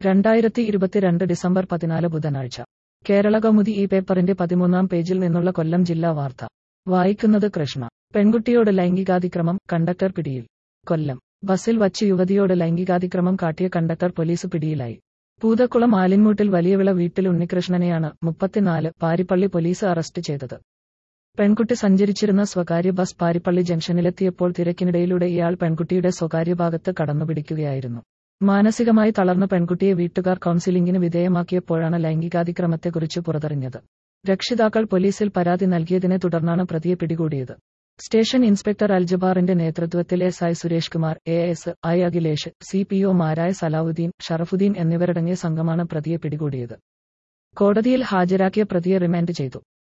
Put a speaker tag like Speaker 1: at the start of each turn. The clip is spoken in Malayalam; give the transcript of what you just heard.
Speaker 1: രണ്ടായിരത്തി ഇരുപത്തിരണ്ട് ഡിസംബർ പതിനാല് ബുധനാഴ്ച കേരള കൗമുദി ഈ പേപ്പറിന്റെ പതിമൂന്നാം പേജിൽ നിന്നുള്ള കൊല്ലം ജില്ലാ വാർത്ത വായിക്കുന്നത് കൃഷ്ണ പെൺകുട്ടിയോട് ലൈംഗികാതിക്രമം കണ്ടക്ടർ പിടിയിൽ കൊല്ലം ബസിൽ വച്ച് യുവതിയോട് ലൈംഗികാതിക്രമം കാട്ടിയ കണ്ടക്ടർ പോലീസ് പിടിയിലായി പൂതക്കുളം ആലിൻമൂട്ടിൽ വലിയവിള വീട്ടിൽ ഉണ്ണികൃഷ്ണനെയാണ് മുപ്പത്തിനാല് പാരിപ്പള്ളി പോലീസ് അറസ്റ്റ് ചെയ്തത് പെൺകുട്ടി സഞ്ചരിച്ചിരുന്ന സ്വകാര്യ ബസ് പാരിപ്പള്ളി ജംഗ്ഷനിലെത്തിയപ്പോൾ തിരക്കിനിടയിലൂടെ ഇയാൾ പെൺകുട്ടിയുടെ സ്വകാര്യ ഭാഗത്ത് കടന്നുപിടിക്കുകയായിരുന്നു മാനസികമായി തളർന്ന പെൺകുട്ടിയെ വീട്ടുകാർ കൗൺസിലിംഗിന് വിധേയമാക്കിയപ്പോഴാണ് ലൈംഗികാതിക്രമത്തെക്കുറിച്ച് പുറത്തറിഞ്ഞത് രക്ഷിതാക്കൾ പോലീസിൽ പരാതി നൽകിയതിനെ തുടർന്നാണ് പ്രതിയെ പിടികൂടിയത് സ്റ്റേഷൻ ഇൻസ്പെക്ടർ അൽജബാറിന്റെ നേതൃത്വത്തിൽ S I Suresh Kumar A S I Akhilesh C P ഒമാരായ സലാവുദ്ദീൻ ഷറഫുദ്ദീൻ എന്നിവരടങ്ങിയ സംഘമാണ് പ്രതിയെ പിടികൂടിയത് കോടതിയിൽ ഹാജരാക്കിയ പ്രതിയെ റിമാൻഡ് ചെയ്തു